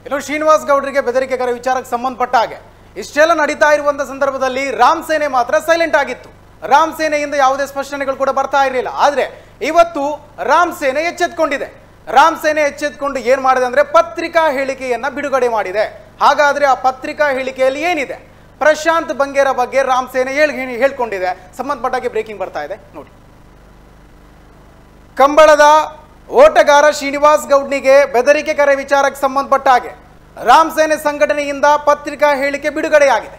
ಇನ್ನು ಶ್ರೀನಿವಾಸ್ ಗೌಡರಿಗೆ ಬೆದರಿಕೆ ಕರೆ ವಿಚಾರಕ್ಕೆ ಸಂಬಂಧಪಟ್ಟ ಹಾಗೆ ಇಷ್ಟೆಲ್ಲ ನಡೀತಾ ಇರುವಂತ ಸಂದರ್ಭದಲ್ಲಿ ರಾಮ್ ಸೇನೆ ಮಾತ್ರ ಸೈಲೆಂಟ್ ಆಗಿತ್ತು ರಾಮ್ ಸೇನೆಯಿಂದ ಯಾವುದೇ ಸ್ಪಷ್ಟನೆಗಳು ಕೂಡ ಬರ್ತಾ ಇರಲಿಲ್ಲ ಆದ್ರೆ ಇವತ್ತು ರಾಮ್ ಸೇನೆ ಎಚ್ಚೆತ್ಕೊಂಡಿದೆ ರಾಮ್ ಸೇನೆ ಎಚ್ಚೆತ್ಕೊಂಡು ಏನ್ ಮಾಡಿದೆ ಅಂದ್ರೆ ಪತ್ರಿಕಾ ಹೇಳಿಕೆಯನ್ನ ಬಿಡುಗಡೆ ಮಾಡಿದೆ ಹಾಗಾದ್ರೆ ಆ ಪತ್ರಿಕಾ ಹೇಳಿಕೆಯಲ್ಲಿ ಏನಿದೆ ಪ್ರಶಾಂತ್ ಬಂಗೇರ ಬಗ್ಗೆ ರಾಮ್ ಸೇನೆ ಹೇಳ್ ಹೇಳ್ಕೊಂಡಿದೆ ಸಂಬಂಧಪಟ್ಟಾಗೆ ಬ್ರೇಕಿಂಗ್ ಬರ್ತಾ ಇದೆ ನೋಡಿ ಕಂಬಳದ ಓಟಗಾರ ಶ್ರೀನಿವಾಸ್ ಗೌಡ್ನಿಗೆ ಬೆದರಿಕೆ ಕರೆ ವಿಚಾರಕ್ಕೆ ಸಂಬಂಧಪಟ್ಟ ಹಾಗೆ ರಾಮ್ ಸೇನೆ ಸಂಘಟನೆಯಿಂದ ಪತ್ರಿಕಾ ಹೇಳಿಕೆ ಬಿಡುಗಡೆಯಾಗಿದೆ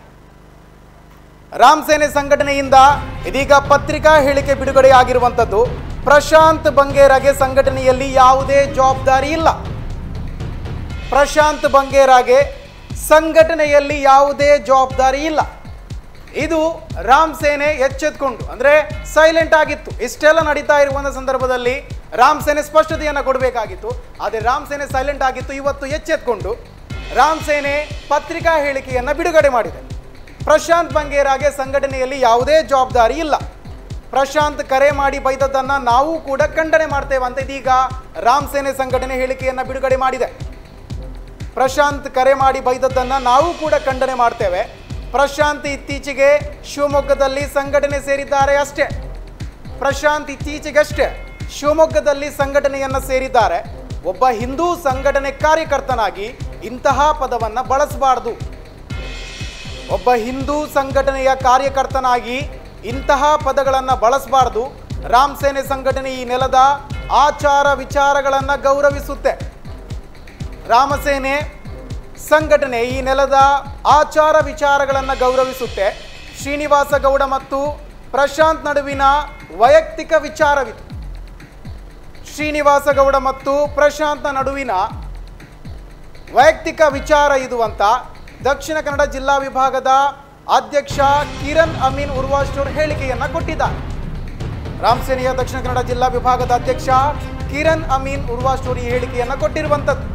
ರಾಮ್ ಸೇನೆ ಸಂಘಟನೆಯಿಂದ ಇದೀಗ ಪತ್ರಿಕಾ ಹೇಳಿಕೆ ಬಿಡುಗಡೆಯಾಗಿರುವಂಥದ್ದು ಪ್ರಶಾಂತ್ ಬಂಗೇರಾಗೆ ಸಂಘಟನೆಯಲ್ಲಿ ಯಾವುದೇ ಜವಾಬ್ದಾರಿ ಇಲ್ಲ ಪ್ರಶಾಂತ್ ಬಂಗೇರಾಗೆ ಸಂಘಟನೆಯಲ್ಲಿ ಯಾವುದೇ ಜವಾಬ್ದಾರಿ ಇಲ್ಲ ಇದು ರಾಮ್ ಸೇನೆ ಎಚ್ಚೆತ್ಕೊಂಡು ಅಂದ್ರೆ ಸೈಲೆಂಟ್ ಆಗಿತ್ತು ಇಷ್ಟೆಲ್ಲ ನಡೀತಾ ಇರುವಂತ ಸಂದರ್ಭದಲ್ಲಿ ರಾಮ್ ಸೇನೆ ಸ್ಪಷ್ಟತೆಯನ್ನ ಕೊಡಬೇಕಾಗಿತ್ತು ಆದರೆ ರಾಮ್ ಸೇನೆ ಸೈಲೆಂಟ್ ಆಗಿತ್ತು ಇವತ್ತು ಎಚ್ಚೆತ್ಕೊಂಡು ರಾಮ್ ಸೇನೆ ಪತ್ರಿಕಾ ಹೇಳಿಕೆಯನ್ನ ಬಿಡುಗಡೆ ಮಾಡಿದೆ ಪ್ರಶಾಂತ್ ಬಂಗೇರಾಗೆ ಸಂಘಟನೆಯಲ್ಲಿ ಯಾವುದೇ ಜವಾಬ್ದಾರಿ ಇಲ್ಲ ಪ್ರಶಾಂತ್ ಕರೆ ಮಾಡಿ ಬೈದದ್ದನ್ನ ನಾವು ಕೂಡ ಖಂಡನೆ ಮಾಡ್ತೇವೆ ಅಂತ ಇದೀಗ ರಾಮ್ ಸೇನೆ ಸಂಘಟನೆ ಹೇಳಿಕೆಯನ್ನ ಬಿಡುಗಡೆ ಮಾಡಿದೆ ಪ್ರಶಾಂತ್ ಕರೆ ಮಾಡಿ ಬೈದದ್ದನ್ನ ನಾವು ಕೂಡ ಖಂಡನೆ ಮಾಡ್ತೇವೆ ಪ್ರಶಾಂತ್ ಇತ್ತೀಚೆಗೆ ಶಿವಮೊಗ್ಗದಲ್ಲಿ ಸಂಘಟನೆ ಸೇರಿದ್ದಾರೆ ಅಷ್ಟೇ ಪ್ರಶಾಂತ್ ಇತ್ತೀಚೆಗಷ್ಟೇ ಶಿವಮೊಗ್ಗದಲ್ಲಿ ಸಂಘಟನೆಯನ್ನ ಸೇರಿದ್ದಾರೆ ಒಬ್ಬ ಹಿಂದೂ ಸಂಘಟನೆ ಕಾರ್ಯಕರ್ತನಾಗಿ ಇಂತಹ ಪದವನ್ನ ಬಳಸಬಾರದು ಒಬ್ಬ ಹಿಂದೂ ಸಂಘಟನೆಯ ಕಾರ್ಯಕರ್ತನಾಗಿ ಇಂತಹ ಪದಗಳನ್ನು ಬಳಸಬಾರದು ರಾಮ್ ಸೇನೆ ಸಂಘಟನೆ ಈ ನೆಲದ ಆಚಾರ ವಿಚಾರಗಳನ್ನು ಗೌರವಿಸುತ್ತೆ ರಾಮಸೇನೆ ಸಂಘಟನೆ ಈ ನೆಲದ ಆಚಾರ ವಿಚಾರಗಳನ್ನು ಗೌರವಿಸುತ್ತೆ ಶ್ರೀನಿವಾಸ ಗೌಡ ಮತ್ತು ಪ್ರಶಾಂತ್ ನಡುವಿನ ವೈಯಕ್ತಿಕ ವಿಚಾರವಿದು ಶ್ರೀನಿವಾಸ ಗೌಡ ಮತ್ತು ಪ್ರಶಾಂತ್ನ ನಡುವಿನ ವೈಯಕ್ತಿಕ ವಿಚಾರ ಇದು ಅಂತ ದಕ್ಷಿಣ ಕನ್ನಡ ಜಿಲ್ಲಾ ವಿಭಾಗದ ಅಧ್ಯಕ್ಷ ಕಿರಣ್ ಅಮೀನ್ ಉರ್ವಾಸ್ಟೋರ್ ಹೇಳಿಕೆಯನ್ನ ಕೊಟ್ಟಿದ್ದಾರೆ ರಾಮಸೇನೆಯ ದಕ್ಷಿಣ ಕನ್ನಡ ಜಿಲ್ಲಾ ವಿಭಾಗದ ಅಧ್ಯಕ್ಷ ಕಿರಣ್ ಅಮೀನ್ ಉರ್ವಾಸ್ಟೋರ್ ಈ ಹೇಳಿಕೆಯನ್ನ ಕೊಟ್ಟಿರುವಂಥದ್ದು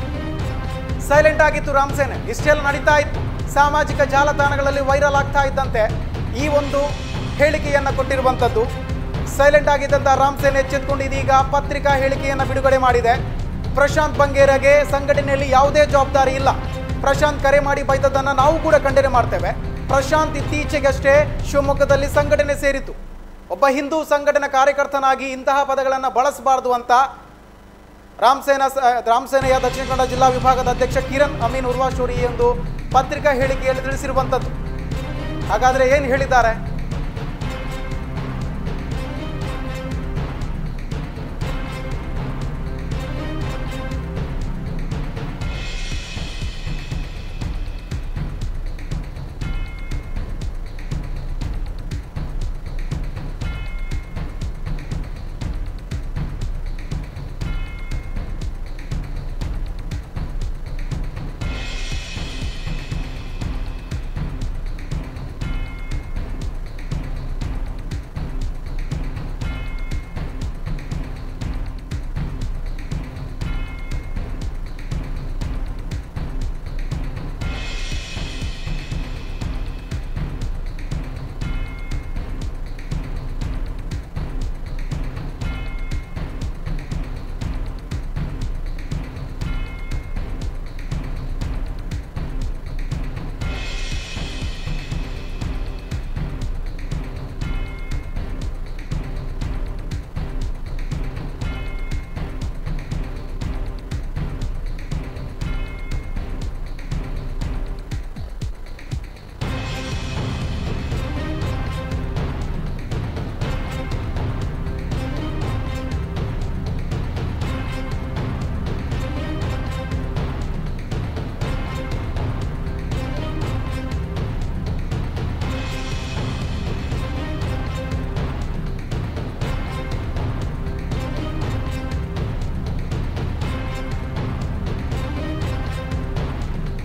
ಸೈಲೆಂಟ್ ಆಗಿತ್ತು ರಾಮಸೇನೆ ಇಷ್ಟೆಲ್ಲ ನಡೀತಾ ಇತ್ತು ಸಾಮಾಜಿಕ ಜಾಲತಾಣಗಳಲ್ಲಿ ವೈರಲ್ ಆಗ್ತಾ ಇದ್ದಂತೆ ಈ ಒಂದು ಹೇಳಿಕೆಯನ್ನ ಕೊಟ್ಟಿರುವಂಥದ್ದು ಸೈಲೆಂಟ್ ಆಗಿದ್ದಂಥ ರಾಮಸೇನೆ ಎಚ್ಚೆತ್ಕೊಂಡು ಇದೀಗ ಪತ್ರಿಕಾ ಹೇಳಿಕೆಯನ್ನ ಬಿಡುಗಡೆ ಮಾಡಿದೆ ಪ್ರಶಾಂತ್ ಬಂಗೇರಗೆ ಸಂಘಟನೆಯಲ್ಲಿ ಯಾವುದೇ ಜವಾಬ್ದಾರಿ ಇಲ್ಲ ಪ್ರಶಾಂತ್ ಕರೆ ಮಾಡಿ ಬೈದದ್ದನ್ನ ನಾವು ಕೂಡ ಖಂಡನೆ ಮಾಡ್ತೇವೆ ಪ್ರಶಾಂತ್ ಇತ್ತೀಚೆಗಷ್ಟೇ ಶಿವಮೊಗ್ಗದಲ್ಲಿ ಸಂಘಟನೆ ಸೇರಿತು ಒಬ್ಬ ಹಿಂದೂ ಸಂಘಟನಾ ಕಾರ್ಯಕರ್ತನಾಗಿ ಇಂತಹ ಪದಗಳನ್ನು ಬಳಸಬಾರದು ಅಂತ ರಾಮಸೇನಾ ಸ- ರಾಮಸೇನೆಯ ದಕ್ಷಿಣ ಕನ್ನಡ ಜಿಲ್ಲಾ ವಿಭಾಗದ ಅಧ್ಯಕ್ಷ ಕಿರಣ್ ಅಮೀನ್ ಉರ್ವಾಶೂರಿ ಈ ಒಂದು ಪತ್ರಿಕಾ ಹೇಳಿಕೆಯಲ್ಲಿ ತಿಳಿಸಿರುವಂಥದ್ದು ಹಾಗಾದ್ರೆ ಏನು ಹೇಳಿದ್ದಾರೆ